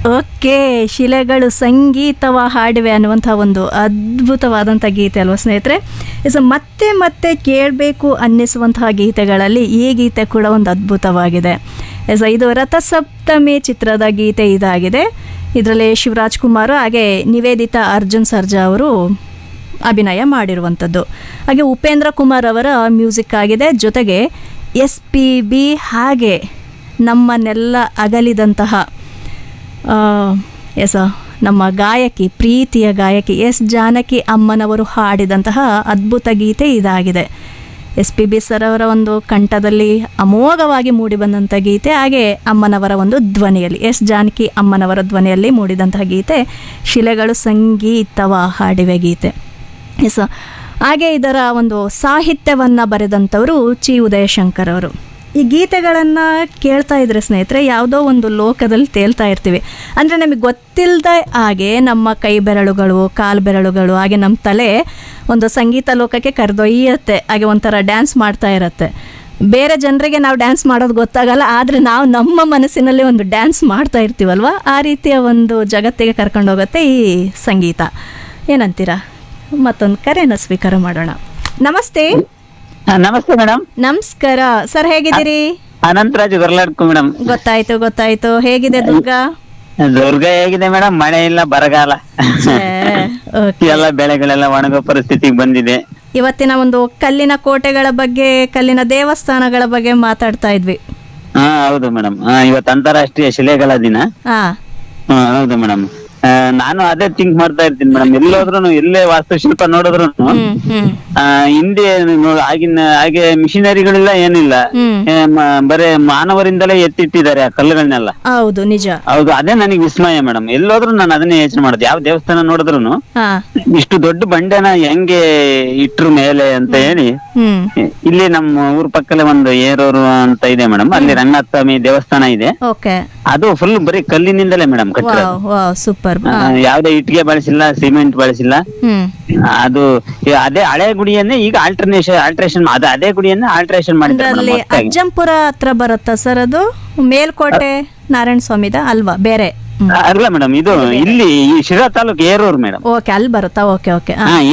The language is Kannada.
ಓಕೆ ಶಿಲೆಗಳು ಸಂಗೀತವ ಹಾಡಿವೆ ಅನ್ನುವಂಥ ಒಂದು ಅದ್ಭುತವಾದಂಥ ಗೀತೆ ಅಲ್ವಾ ಸ್ನೇಹಿತರೆ ಸೊ ಮತ್ತೆ ಮತ್ತೆ ಕೇಳಬೇಕು ಅನ್ನಿಸುವಂತಹ ಗೀತೆಗಳಲ್ಲಿ ಈ ಗೀತೆ ಕೂಡ ಒಂದು ಅದ್ಭುತವಾಗಿದೆ ಎಸ್ ಇದು ರಥಸಪ್ತಮಿ ಚಿತ್ರದ ಗೀತೆ ಇದಾಗಿದೆ ಇದರಲ್ಲಿ ಶಿವರಾಜ್ ಕುಮಾರ್ ಹಾಗೆ ನಿವೇದಿತಾ ಅರ್ಜುನ್ ಸರ್ಜಾ ಅವರು ಅಭಿನಯ ಮಾಡಿರುವಂಥದ್ದು ಹಾಗೆ ಉಪೇಂದ್ರ ಕುಮಾರ್ ಅವರ ಮ್ಯೂಸಿಕ್ ಆಗಿದೆ ಜೊತೆಗೆ ಎಸ್ ಪಿ ಬಿ ಹಾಗೆ ನಮ್ಮನ್ನೆಲ್ಲ ಅಗಲಿದಂತಹ ಆ, ಎಸ ನಮ್ಮ ಗಾಯಕಿ ಪ್ರೀತಿಯ ಗಾಯಕಿ ಎಸ್ ಜಾನಕಿ ಅಮ್ಮನವರು ಹಾಡಿದಂತಹ ಅದ್ಭುತ ಗೀತೆ ಇದಾಗಿದೆ ಎಸ್ ಪಿ ಬಿ ಸರ್ ಅವರ ಒಂದು ಕಂಠದಲ್ಲಿ ಅಮೋಘವಾಗಿ ಮೂಡಿಬಂದಂಥ ಗೀತೆ ಹಾಗೆ ಅಮ್ಮನವರ ಒಂದು ಧ್ವನಿಯಲ್ಲಿ ಎಸ್ ಜಾನಕಿ ಅಮ್ಮನವರ ಧ್ವನಿಯಲ್ಲಿ ಮೂಡಿದಂತಹ ಗೀತೆ ಶಿಲೆಗಳು ಸಂಗೀತವ ಹಾಡಿವೆ ಗೀತೆ ಎಸ್ ಹಾಗೆ ಇದರ ಒಂದು ಸಾಹಿತ್ಯವನ್ನು ಬರೆದಂಥವರು ಚಿ ಉದಯಶಂಕರ್ ಅವರು ಈ ಗೀತೆಗಳನ್ನು ಕೇಳ್ತಾ ಇದ್ರೆ ಸ್ನೇಹಿತರೆ ಯಾವುದೋ ಒಂದು ಲೋಕದಲ್ಲಿ ತೇಲ್ತಾ ಇರ್ತೀವಿ ಅಂದರೆ ನಮಗೆ ಗೊತ್ತಿಲ್ಲದೆ ಹಾಗೆ ನಮ್ಮ ಕೈ ಬೆರಳುಗಳು ಕಾಲು ಬೆರಳುಗಳು ಹಾಗೆ ನಮ್ಮ ತಲೆ ಒಂದು ಸಂಗೀತ ಲೋಕಕ್ಕೆ ಕರೆದೊಯ್ಯುತ್ತೆ ಹಾಗೆ ಒಂಥರ ಡ್ಯಾನ್ಸ್ ಮಾಡ್ತಾ ಇರತ್ತೆ ಬೇರೆ ಜನರಿಗೆ ನಾವು ಡ್ಯಾನ್ಸ್ ಮಾಡೋದು ಗೊತ್ತಾಗಲ್ಲ ಆದರೆ ನಾವು ನಮ್ಮ ಮನಸ್ಸಿನಲ್ಲಿ ಒಂದು ಡ್ಯಾನ್ಸ್ ಮಾಡ್ತಾ ಇರ್ತೀವಲ್ವ ಆ ರೀತಿಯ ಒಂದು ಜಗತ್ತಿಗೆ ಕರ್ಕೊಂಡು ಹೋಗುತ್ತೆ ಈ ಸಂಗೀತ ಏನಂತೀರಾ ಮತ್ತೊಂದು ಕರೆನ ಸ್ವೀಕಾರ ಮಾಡೋಣ ನಮಸ್ತೆ ಹಾ, ನಮಸ್ತೆ ಮೇಡಮ್ ನಮಸ್ಕಾರ ಸರ್ ಹೇಗಿದ್ದೀರಿ ಅನಂತರಾಜ್ ಗೊರ್ಲಾಡ್ಕು ಮೇಡಮ್ ಗೊತ್ತಾಯ್ತು ಗೊತ್ತಾಯ್ತು ಹೇಗಿದೆ ದುರ್ಗಾ ದುರ್ಗ ಹೇಗಿದೆ ಮೇಡಮ್ ಮಳೆ ಇಲ್ಲ ಬರಗಾಲ ಛೇ, ಓಕೆ. ಎಲ್ಲ ಬೆಳೆಗಳೆಲ್ಲ ಒಣಗೋ ಪರಿಸ್ಥಿತಿಗೆ ಬಂದಿದೆ ಇವತ್ತಿನ ಒಂದು ಕಲ್ಲಿನ ಕೋಟೆಗಳ ಬಗ್ಗೆ ಕಲ್ಲಿನ ದೇವಸ್ಥಾನಗಳ ಬಗ್ಗೆ ಮಾತಾಡ್ತಾ ಇದ್ವಿ ಹಾ ಹೌದು ಮೇಡಮ್ ಇವತ್ತು ಅಂತಾರಾಷ್ಟ್ರೀಯ ಶಿಲೆಗಳ ದಿನ ಹಾ ಹಾ, ಹೌದು ಮೇಡಮ್ ನಾನು ಅದೇ ಥಿಂಕ್ ಮಾಡ್ತಾ ಇರ್ತೀನಿ ಮೇಡಮ್ ಎಲ್ಲೋದ್ರೂ ಎಲ್ಲೇ ವಾಸ್ತುಶಿಲ್ಪ ನೋಡಿದ್ರು ಹ್ಮ್ ಹ್ಮ್ ಹಿಂದೆ ನೋ- ಆಗಿನ ಹಾಗೆ ಮಿಷಿನರಿಗಳಿಲ್ಲ ಏನಿಲ್ಲ ಹ್ಮ್ ಆ, ಮ- ಬರೇ ಮಾನವರಿಂದಲೇ ಎತ್ತಿಟ್ಟಿದ್ದಾರೆ ಆ ಕಲ್ಲುಗಳನ್ನೆಲ್ಲ ಹೌದು ನಿಜ ಹೌದು ಅದೇ ನನಗೆ ವಿಸ್ಮಯ ಮೇಡಮ್ ಎಲ್ಲೋದ್ರೂ ನಾನು ಅದನ್ನೇ ಯೋಚನೆ ಮಾಡೋದು ಯಾವ ದೇವಸ್ಥಾನ ನೋಡಿದ್ರು ಹಾ ಇಷ್ಟು ದೊಡ್ಡ ಬಂಡೆನ ಹೆಂಗೆ ಇಟ್ರು ಮೇಲೆ ಅಂತ ಹೇಳಿ ಹ್ಮ್ ಇಲ್ಲಿ ನಮ್ಮ ಊರ್ ಪಕ್ಕಲ್ಲೇ ಒಂದು ಏರೂರು ಅಂತ ಇದೆ ಮೇಡಮ್ ಅಲ್ಲಿ ರಂಗನಾಥ ಸ್ವಾಮಿ ದೇವಸ್ಥಾನ ಇದೆ ಓಕೆ ಅದು ಫುಲ್ ಬರೀ ಕಲ್ಲಿನಿಂದಲೇ ಮೇಡಮ್ ಕಟ್ಟಿರೋದು ವಾವ್ ವಾವ್ ಸೂಪರ್ ಆ, ಯಾವ್ದೇ ಇಟ್ಟಿಗೆ ಬಳಸಿಲ್ಲ ಸಿಮೆಂಟ್ ಬಳಸಿಲ್ಲ ಹ್ಮ್ ಅದು ಈ ಅದೇ ಹಳೆ ಗುಡಿಯನ್ನೇ ಈಗ ಆಲ್ಟರ್ನೇಷನ್ ಆಲ್ಟ್ರೇಷನ್ ಅದು ಅದೇ ಗುಡಿಯನ್ನೇ ಆಲ್ಟ್ರೇಷನ್ ಮಾಡಿದ್ದಾರೆ madam ಅದರಲ್ಲಿ ಹೊಸ್ದಾಗಿ. ಅಜ್ಜಂಪುರ ಹತ್ರ ಬರುತ್ತಾ ಸರ್ ಅದು ಮೇಲ್ಕೋಟೆ ನಾರಾಯಣ ಸ್ವಾಮಿದ ಅಲ್ವಾ ಬೇರೆ ಅಲ್ಲ ಮೇಡಮ್ ಇದು ಇಲ್ಲಿ ಈ ಶಿರಾ ತಾಲೂಕು ಏರೂರು ಮೇಡಮ್ ಓಕೆ ಅಲ್ಲಿ ಬರುತ್ತಾ ಓಕೆ ಓಕೆ ಹಾ